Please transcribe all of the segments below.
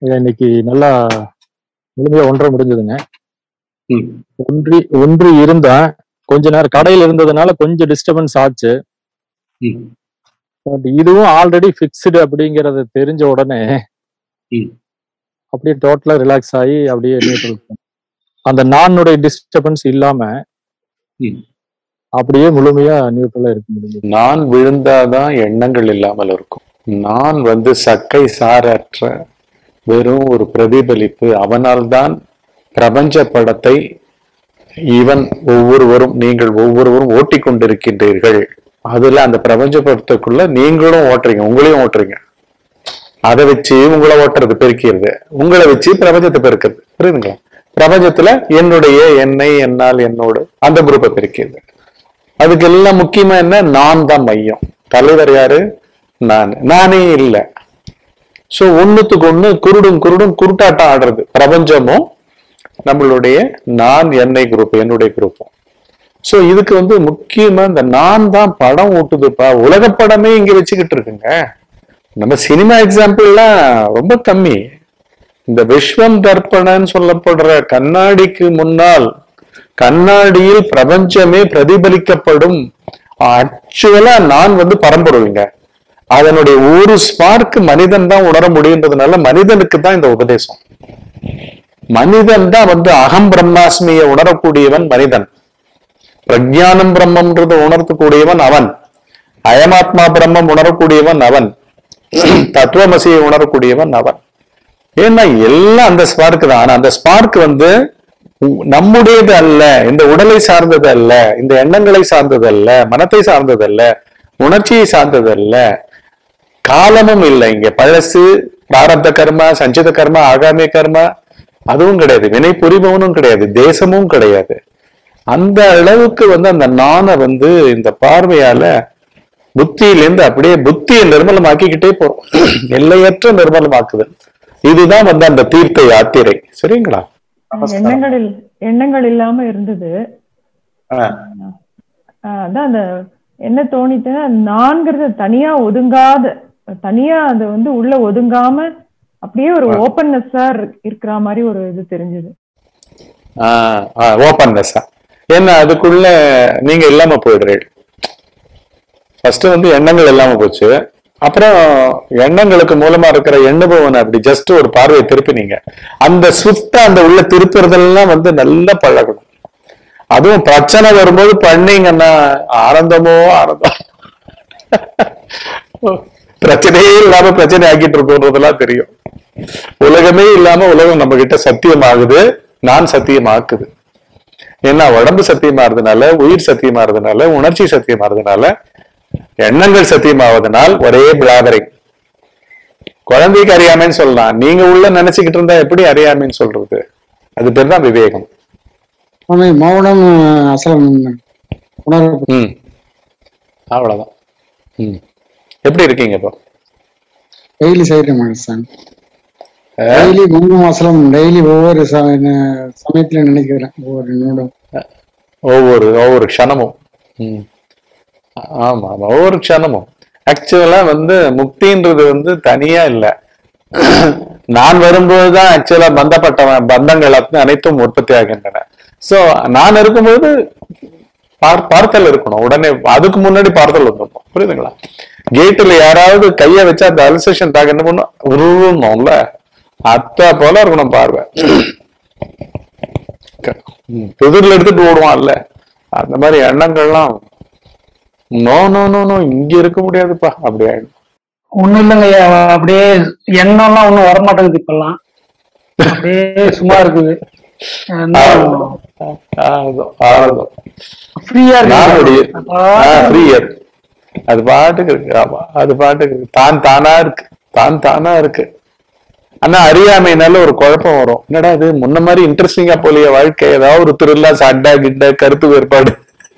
இன்னைக்கு நல்லா முழுமையா ஒன்றரை முடிஞ்சதுங்க ம். ஒன்றி ஒன்றி இருந்தேன் கொஞ்ச நேரம் கடையில இருந்ததுனால கொஞ்சம் டிஸ்டர்பன்ஸ் ஆச்சு ம். பட் இதுவும் ஆல்ரெடி ஃபிக்ஸ்டு அப்படிங்கறது தெரிஞ்ச உடனே ம். அப்படியே டோட்டலா ரிலாக்ஸ் ஆகி அப்படியே நியூட்ரல் அந்த நானுடைய டிஸ்டர்பன்ஸ் இல்லாம ம். அப்படியே முழுமையா நியூட்ரலா இருக்க முடியும் நான் விழுந்தாதான் எண்ணங்கள் இல்லாமல் இருக்கும் நான் வந்து சக்கை சாரற்ற வெறும் ஒரு பிரதிபலிப்பு அவனால்தான் பிரபஞ்ச படத்தை இவன் ஒவ்வொருவரும் நீங்கள் ஒவ்வொருவரும் ஓட்டிக் கொண்டிருக்கின்றீர்கள் அதுல அந்த பிரபஞ்ச படத்துக்குள்ள நீங்களும் ஓட்டுறீங்க உங்களையும் ஓட்டுறீங்க அதை வச்சு உங்களை ஓட்டுறது பெருக்கிறது உங்களை வச்சு பிரபஞ்சத்தை பெருக்கிறது புரியுதுங்களா பிரபஞ்சத்துல என்னுடைய என்னை என்னால் என்னோடு அந்த குரூப்பை பெருக்கிறது அதுக்கு எல்லாம் முக்கியமா என்ன நான் தான் மையம் தலைவர் யாரு நான் நானே இல்லை சோ ஒண்ணுத்துக்கு ஒண்ணு குருடும் குருடும் குருட்டாட்டம் ஆடுறது பிரபஞ்சமும் நம்மளுடைய நான் என்னை குரூப் என்னுடைய குரூப்பும் சோ இதுக்கு வந்து முக்கியமா இந்த நான் தான் படம் ஓட்டுதுப்பா உலக படமே இங்க வச்சுக்கிட்டு இருக்குங்க நம்ம சினிமா எக்ஸாம்பிள்லாம் ரொம்ப கம்மி இந்த விஸ்வம் தர்ப்பணன்னு சொல்லப்படுற கண்ணாடிக்கு முன்னால் கண்ணாடியில் பிரபஞ்சமே பிரதிபலிக்கப்படும் ஆக்சுவலா நான் வந்து பரம்பொருளுங்க அதனுடைய ஒரு ஸ்பார்க் மனிதன் தான் உணர முடியுன்றதுனால மனிதனுக்கு தான் இந்த உபதேசம் மனிதன் தான் வந்து அகம் பிரம்மாஸ்மியை உணரக்கூடியவன் மனிதன் பிரஜானம் பிரம்மம்ன்றதை உணர்த்தக்கூடியவன் அவன் அயமாத்மா பிரம்மம் உணரக்கூடியவன் அவன் தத்துவமசியை உணரக்கூடியவன் அவன் ஏன்னா எல்லாம் அந்த ஸ்பார்க் தான் ஆனா அந்த ஸ்பார்க் வந்து உ- நம்முடையது அல்ல இந்த உடலை சார்ந்தது அல்ல இந்த எண்ணங்களை சார்ந்தது அல்ல மனத்தை சார்ந்தது அல்ல உணர்ச்சியை சார்ந்தது அல்ல காலமும் இல்லை இங்க பழசு பிராரப்த கர்மா சஞ்சித கர்மா ஆகாமிய கர்மா அதுவும் கிடையாது வினை புரிபவனும் கிடையாது தேசமும் கிடையாது அந்த அளவுக்கு வந்து அந்த நானை வந்து இந்த பார்வையால புத்தியிலேருந்து அப்படியே புத்தியை நிர்மலமாக்கிக்கிட்டே போறோம் எல்லையற்ற நிர்மலமாக்குதல் இதுதான் வந்து அந்த தீர்த்த யாத்திரை சரிங்களா எண்ணங்களில் எண்ணங்கள் இல்லாம இருந்தது ஆ. ஆஹ் அதான் அந்த என்ன தோணிச்சுன்னா நான்கிறது தனியா ஒதுங்காத தனியா அது வந்து உள்ள ஒதுங்காம அப்படியே ஒரு ஓப்பன்னஸா இருக்கிற மாதிரி ஒரு இது தெரிஞ்சது ஓப்பன்னஸ் ஏன்னா அதுக்குள்ள நீங்க இல்லாம போயிடுறீங்க ஃபர்ஸ்ட் வந்து எண்ணங்கள் இல்லாம போச்சு அப்புறம் எண்ணங்களுக்கு மூலமா இருக்கிற எண்ணுபவன் அப்படி ஜஸ்ட் ஒரு பார்வையை திருப்பினீங்க அந்த ஸ்விஃப்டா அந்த உள்ள திருப்புறதெல்லாம் வந்து நல்லா பழகணும் அதுவும் பிரச்சனை வரும்போது பண்ணீங்கன்னா ஆனந்தமோ ஆனந்தம் பிரச்சனையே இல்லாம பிரச்சனை ஆக்கிட்டு இருக்கோன்றதெல்லாம் தெரியும் உலகமே இல்லாம உலகம் நம்ம கிட்ட சத்தியமாகுது நான் சத்தியமாக்குது ஏன்னா உடம்பு சத்தியமாறதுனால உயிர் சத்தியமாறதுனால உணர்ச்சி சத்தியமாறதுனால எண்ணங்கள் சத்தியமாவதனால் ஒரே பிளாபரிங் குழந்தைக்கு அறியாமைன்னு சொல்லலாம் நீங்க உள்ள நினைச்சுக்கிட்டு இருந்தா எப்படி அறியாமைன்னு சொல்றது அது பேர் தான் விவேகம் சுவாமி மௌனம் அசலம் உணர்வு ம் அவ்வளவுதான் ம் எப்படி இருக்கீங்க இப்போ டெய்லி செய்யறேன் சார் டெய்லி மௌனம் அசலம் டெய்லி ஒவ்வொரு ச- ந- சமயத்துல நினைக்கிறேன் ஒவ்வொரு நிமிடம் ஒவ்வொரு ஒவ்வொரு க்ஷணமும் ம். ஆமா ஆமா ஒவ்வொரு க்ஷணமும் ஆக்சுவலா வந்து முக்தின்றது வந்து தனியா இல்ல நான் வரும்போதுதான் ஆக்சுவலா பந்தப்பட்டவன் பந்தங்கள் அத்தனை அனைத்தும் உற்பத்தி ஆகின்றன சோ நான் இருக்கும்போது பார் பார்த்தல் இருக்கணும் உடனே அதுக்கு முன்னாடி பார்த்தல் வந்துடணும் புரியுதுங்களா கேட்டுல யாராவது கைய வச்சா அந்த அல்சேஷன் டாக் என்ன பண்ணும் உருவணும்ல அத்தை போல இருக்கணும் பார்வை ம், புதிர்ல எடுத்துட்டு ஓடுவான்ல அந்த மாதிரி எண்ணங்கள்லாம் நோ நோ நோ நோ இங்க இருக்க முடியாதுப்பா அப்படி ஆயிடும் ஒண்ணும் இல்லைங்க ஐயா அப்படியே எண்ணம்லாம் ஒண்ணும் வரமாட்டேங்குது இப்பெல்லாம் அப்படியே சும்மா இருக்குது ஆகுதும், ஆகுதும். ஃப்ரீயா நானுடைய இருக்கு ஃப்ரீயர் அது பாட்டுக்கு இருக்கு ஆமா அது பாட்டுக்கு இருக்கு தான் தானா இருக்கு தான் தானா இருக்கு ஆனா அறியாமைனால ஒரு குழப்பம் வரும் என்னடா இது முன்ன மாதிரி இன்ட்ரெஸ்டிங்கா போலிய வாழ்க்கை ஏதாவது ஒரு திருவிழா சண்டை கிட்ட கருத்து வேறுபாடு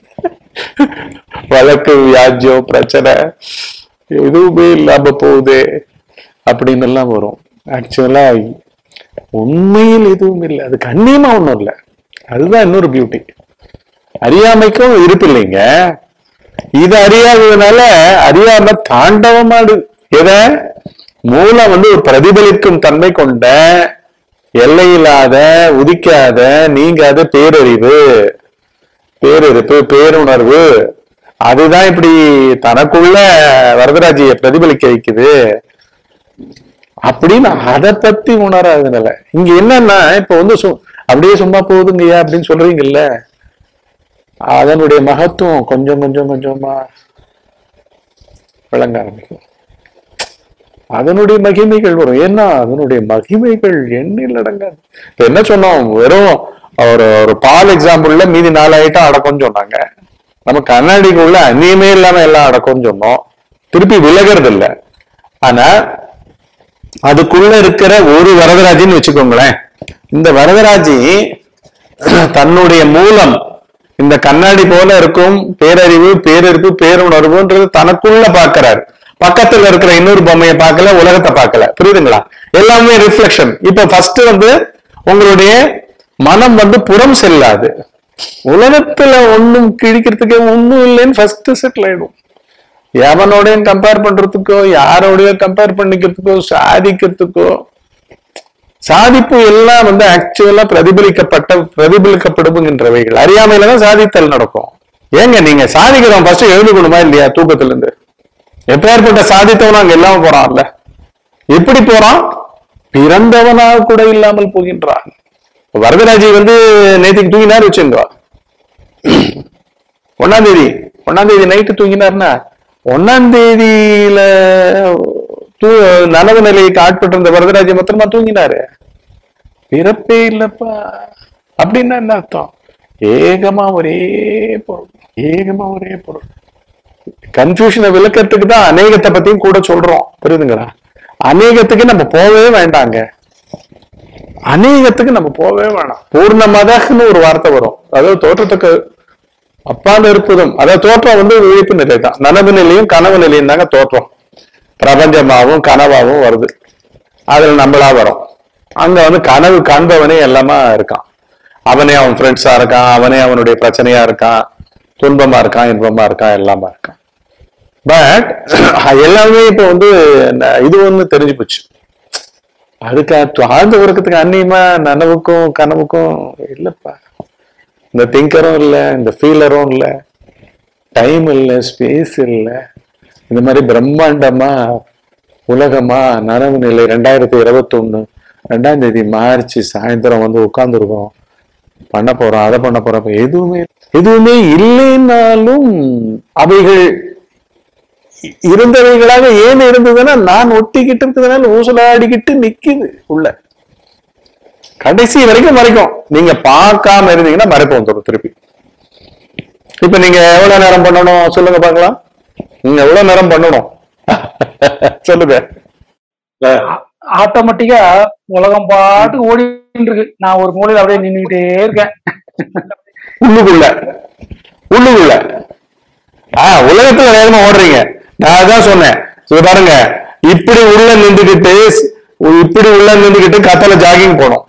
வழக்கு வியாஜ்யம் பிரச்சனை எதுவுமே இல்லாம போகுதே அப்படின்னு எல்லாம் வரும் ஆக்சுவலா உண்மையில் எதுவும் இல்லை அது கண்ணியமா ஒண்ணும் இல்லை அதுதான் இன்னொரு பியூட்டி அறியாமைக்கும் இருப்பு இல்லைங்க இது அறியாததுனால அறியாம தாண்டவமாடு எதை மூலம் வந்து ஒரு பிரதிபலிக்கும் தன்மை கொண்ட எல்லையில்லாத உதிக்காத நீங்காத பேரறிவு பேரிருப்பு பேருணர்வு அதுதான் இப்படி தனக்குள்ள வரதராஜிய பிரதிபலிக்க வைக்குது அப்படின்னு அதை பத்தி உணராதனால இங்க என்னன்னா இப்ப வந்து சு- அப்படியே சும்மா போகுதுங்கய்யா அப்படின்னு சொல்றீங்கல்ல அதனுடைய மகத்துவம் கொஞ்சம் கொஞ்சம் கொஞ்சமா விளங்க ஆரம்பிக்கும் அதனுடைய மகிமைகள் வரும் ஏன்னா அதனுடைய மகிமைகள் எண்ணில் அடங்காது இப்ப என்ன சொன்னோம் வெறும் ஒரு ஒரு பால் எக்ஸாம்பிள்ல மீதி நாலு ஐட்டம் அடக்கம்னு சொன்னாங்க நம்ம கண்ணாடிக்குள்ள அந்நியமே இல்லாம எல்லாம் அடக்கம்னு சொன்னோம் திருப்பி விலகிறது இல்ல ஆனா அதுக்குள்ள இருக்கிற ஒரு வரதராஜின்னு வச்சுக்கோங்களேன் இந்த வரதராஜி தன்னுடைய மூலம் இந்த கண்ணாடி போல இருக்கும் பேரறிவு பேரிருப்பு பேருணர்வுன்றது தனக்குள்ள பாக்குறாரு பக்கத்துல இருக்கிற இன்னொரு பொம்மையை பார்க்கல உலகத்தை பார்க்கல புரியுதுங்களா எல்லாமே ரிஃப்ளெக்ஷன் இப்ப ஃபர்ஸ்ட் வந்து உங்களுடைய மனம் வந்து புறம் செல்லாது உலகத்துல ஒண்ணும் கிழிக்கிறதுக்கே ஒண்ணும் இல்லைன்னு ஃபர்ஸ்ட் செட்டில் ஆயிடும் எவனோடையும் கம்பேர் பண்றதுக்கோ யாரோடய கம்பேர் பண்ணிக்கிறதுக்கோ சாதிக்கிறதுக்கோ சாதிப்பு எல்லாம் வந்து ஆக்சுவலா பிரதிபலிக்கப்பட்ட பிரதிபலிக்கப்படுகின்றவைகள் அறியாமையில தான் சாதித்தல் நடக்கும் ஏங்க நீங்க சாதிக்கிறோம் ஃபர்ஸ்ட் எழுதுக்கணுமா இல்லையா தூக்கத்துல இருந்து எப்பேற்பட்ட சாதித்தவனும் அங்க இல்லாம போறான்ல எப்படி போறான் பிறந்தவனாக கூட இல்லாமல் போகின்றான் வரதராஜி வந்து நேற்றுக்கு தூங்கினார் வச்சுங்க ஒன்னாம் தேதி ஒன்னாம் தேதி நைட்டு தூங்கினார்னா ஒன்னாம் தேதியில தூ நனவு நிலைக்கு ஆட்பட்டு இருந்த வரதராஜ மாத்திரமா தூங்கினாரு பிறப்பே இல்லப்பா அப்படின்னா என்ன அர்த்தம் ஏகமா ஒரே பொருள் ஏகமா ஒரே பொருள் கன்ஃபியூஷனை விளக்கத்துக்கு தான் அநேகத்தை பத்தியும் கூட சொல்றோம் புரியுதுங்களா அநேகத்துக்கு நம்ம போகவே வேண்டாங்க அநேகத்துக்கு நம்ம போகவே வேணாம் பூர்ணமதகன்னு ஒரு வார்த்தை வரும் அதாவது தோற்றத்துக்கு அப்பால் இருப்பதும் அதாவது தோற்றம் வந்து விழிப்பு நிலை தான் நனவு நிலையும் கனவு நிலையும் தாங்க தோற்றம் பிரபஞ்சமாவும் கனவாவும் வருது அதுல நம்மளா வரும் அங்க வந்து கனவு காண்பவனே எல்லாமா இருக்கான் அவனே அவன் ஃப்ரெண்ட்ஸா இருக்கான் அவனே அவனுடைய பிரச்சனையா இருக்கான் துன்பமா இருக்கான் இன்பமா இருக்கான் எல்லாமா இருக்கான் பட் எல்லாமே இப்ப வந்து ந- இது ஒண்ணு தெரிஞ்சு போச்சு அதுக்கு அத்து- ஆழ்ந்த உறக்கத்துக்கு அந்நியமா நனவுக்கும் கனவுக்கும் இல்லப்பா இந்த திங்கரும் இல்ல இந்த ஃபீலரும் இல்ல டைம் இல்ல ஸ்பேஸ் இல்ல இந்த மாதிரி பிரம்மாண்டமா உலகமா நனவு நிலை ரெண்டாயிரத்தி இருபத்தி ஒண்ணு ரெண்டாம் தேதி மார்ச் சாயந்தரம் வந்து உட்கார்ந்துருக்கோம் பண்ண போறோம் அதை பண்ண போறோம் அப்ப எதுவுமே எதுவுமே இல்லைன்னாலும் அவைகள் இ- இருந்தவைகளாக ஏன் இருந்ததுன்னா நான் ஒட்டிக்கிட்டு இருக்கிறதுனால ஊசலாடிக்கிட்டு நிக்குது உள்ள கடைசி வரைக்கும் மறைக்கும் நீங்க பார்க்காம இருந்தீங்கன்னா மறைப்பு வந்துடும் திருப்பி இப்ப நீங்க எவ்வளவு நேரம் பண்ணணும் சொல்லுங்க பார்க்கலாம் நீங்க எவ்வளவு நேரம் பண்ணணும் சொல்லுங்க ஆட்டோமேட்டிக்கா உலகம் பாட்டுக்கு ஓடிட்டு இருக்கு நான் ஒரு மூலையில அப்படியே நின்னுகிட்டே இருக்கேன் உள்ளுக்குள்ள உள்ளுக்குள்ள ஆஹ் உலகத்துல வேகமா ஓடுறீங்க நான் அதான் சொன்னேன் இது பாருங்க இப்படி உள்ள நின்றுகிட்டு இப்படி உள்ள நின்றுகிட்டு கத்தல ஜாகிங் போனோம்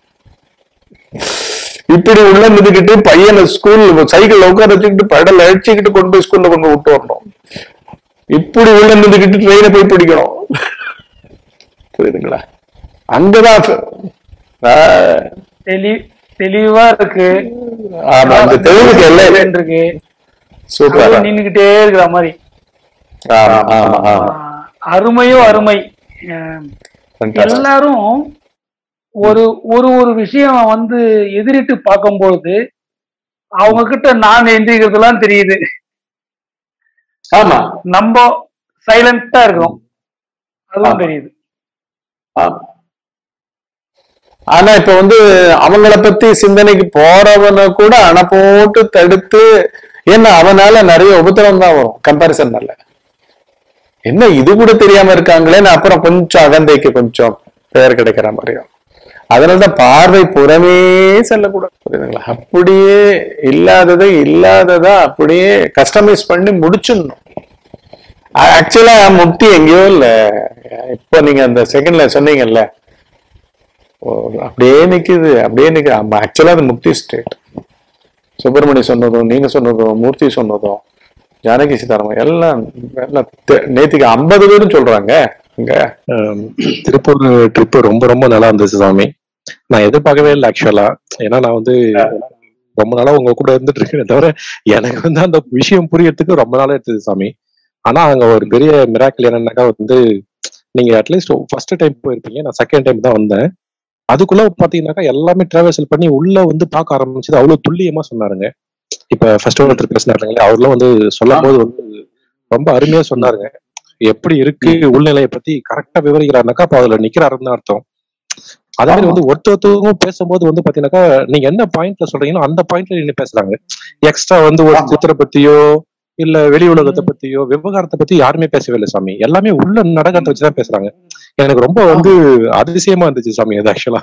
இப்படி உள்ள நின்றுகிட்டு பையனை ஸ்கூல் சைக்கிள் உட்கார வச்சுக்கிட்டு பெடல் அழிச்சுக்கிட்டு கொண்டு போய் ஸ்கூல்ல கொண்டு விட்டு வரணும் இப்படி உள்ள நின்றுகிட்டு ட்ரெயினை போய் பிடிக்கணும் புரியுதுங்களா அங்கதான் ஆஹ், தெளி தெளிவா இருக்கு ஆமா அந்த தெளிவுக்கு எல்லாம் இருக்கு சூப்பரா அதுவும் நின்னுகிட்டே இருக்கிற மாதிரி ஆமா ஆமா ஆமா ஆஹ் அருமையும் அருமை ஆஹ் Fantastic. எல்லாரும் ஒரு ஒரு ஒரு விஷயம் வந்து எதிரிட்டு பார்க்கும்போது அவங்க கிட்ட நான் எந்திரிக்கிறதுலாம் தெரியுது ஆமா நம்ம சைலண்டா இருக்கிறோம் அதுவும் தெரியுது ஆமா. ஆனா இப்ப வந்து அவங்கள பத்தி சிந்தனைக்கு போறவனை கூட அணை போட்டு தடுத்து ஏன்னா அவனால நிறைய உபத்திரம் தான் வரும் கம்பாரிசன்னால என்ன இது கூட தெரியாம இருக்காங்களேன்னு அப்புறம் கொஞ்சம் அகந்தைக்கு கொஞ்சம் பெயர் கிடைக்கிற மாதிரியும் அதனாலதான் பார்வை புறமே செல்லக்கூடாது புரியுதுங்களா அப்படியே இல்லாததை இல்லாததா அப்படியே கஸ்டமைஸ் பண்ணி முடிச்சிடணும் ஆக்சுவலா முக்தி எங்கேயோ இல்ல இப்போ நீங்க அந்த செகண்ட்ல சொன்னீங்கல்ல ஓ, அப்படியே நிக்குது அப்படியே நிக்குது ஆமா ஆக்சுவலா அது முக்தி ஸ்டேட் சுப்பிரமணி சொன்னதும் நீங்க சொன்னதும் மூர்த்தி சொன்னதும் ஜானகி சீதாராமன் எல்லாம் எல்லாம் தெ- நேத்திக்கு ஐம்பது பேரும் சொல்றாங்க இங்க ஆம், திருப்பூர் ட்ரிப் ரொம்ப ரொம்ப நல்லா இருந்துச்சு சாமி நான் எதிர்பார்க்கவே இல்லை ஆக்சுவலா ஏன்னா நான் வந்து ரொம்ப நாளா உங்க கூட இருந்துட்டு இருக்கேன் தவிர எனக்கு வந்து அந்த விஷயம் புரியறதுக்கு ரொம்ப நாளா எடுத்தது சாமி ஆனா அங்க ஒரு பெரிய மிராக்கிள் என்னன்னாக்கா வந்து நீங்க அட்லீஸ்ட் ஃபர்ஸ்ட் டைம் போயிருப்பீங்க நான் செகண்ட் டைம் தான் வந்தேன் அதுக்குள்ள பாத்தீங்கன்னாக்கா எல்லாமே டிராவல்சல் பண்ணி உள்ள வந்து பார்க்க ஆரம்பிச்சது அவ்வளவு துல்லியமா சொன்னாருங்க இப்ப ஃபர்ஸ்ட் ஒருத்தர் பேசினாருங்களே அவர்லாம் வந்து சொல்லும் போது வந்து ரொம்ப அருமையா சொன்னாருங்க எப்படி இருக்கு உள்நிலையை பத்தி கரெக்டா விவரிக்கிறாருனாக்கா அப்ப அதுல நிக்கிறாருன்னு அர்த்தம் அதே மாதிரி வந்து ஒருத்த ஒருத்தவங்க பேசும்போது வந்து பாத்தீங்கன்னாக்கா நீங்க என்ன பாயிண்ட்ல சொல்றீங்களோ அந்த பாயிண்ட்ல நீங்க பேசுறாங்க எக்ஸ்ட்ரா வந்து ஒரு குத்தரை பத்தியோ இல்ல வெளி உலகத்தை பத்தியோ விவகாரத்தை பத்தி யாருமே பேசவே இல்லை சாமி எல்லாமே உள்ள நடக்கிறத வச்சுதான் பேசுறாங்க எனக்கு ரொம்ப வந்து அதிசயமா இருந்துச்சு சாமி அது ஆக்சுவலா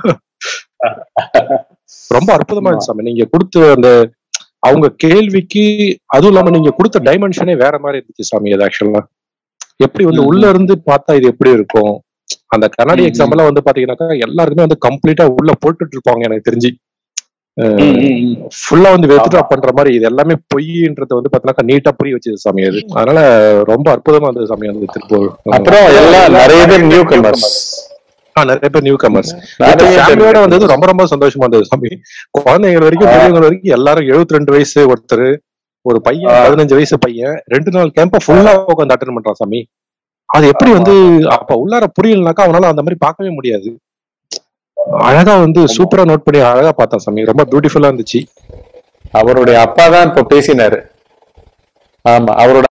ரொம்ப அற்புதமா இருந்துச்சு சாமி நீங்க கொடுத்த அந்த அவங்க கேள்விக்கு அதுவும் இல்லாம நீங்க கொடுத்த டைமென்ஷனே வேற மாதிரி இருந்துச்சு சாமி அது ஆக்சுவலா எப்படி வந்து உள்ள இருந்து பார்த்தா இது எப்படி இருக்கும் அந்த கண்ணாடி எக்ஸாம்பிள் வந்து பாத்தீங்கன்னாக்கா எல்லாருக்குமே வந்து கம்ப்ளீட்டா உள்ள போட்டுட்டு இருப்பாங்க எனக்கு தெரிஞ்சு ஃபுல்லா வந்து வெத்துட்டா பண்ற மாதிரி இது எல்லாமே பொய்ன்றது வந்து பாத்தீங்கன்னா நீட்டா புரிய வச்சது சாமி அது அதனால ரொம்ப அற்புதமா இருந்தது சாமி அந்த திருப்பூர் அப்புறம் எல்லாம் நிறைய பேர் நியூ கமர்ஸ் ஆ, நிறைய பேர் நியூ கமர்ஸ் நிறைய ஃபேமிலியோட பேர் வந்தது ரொம்ப ரொம்ப சந்தோஷமா இருந்தது சாமி குழந்தைங்க வரைக்கும் பெரியவங்க வரைக்கும் எல்லாரும் 72 ரெண்டு வயசு ஒருத்தர் ஒரு பையன் பதினஞ்சு வயசு பையன் ரெண்டு நாள் கேம்ப ஃபுல்லா உட்காந்து அட்டன் பண்றான் சாமி அது எப்படி வந்து அப்ப உள்ளார புரியலனாக்கா அவனால அந்த மாதிரி பார்க்கவே முடியாது அழகா வந்து சூப்பரா நோட் பண்ணி அழகா பார்த்தான் சாமி ரொம்ப பியூட்டிஃபுல்லா இருந்துச்சு அவருடைய அப்பா தான் இப்ப பேசினாரு ஆமா அவரோட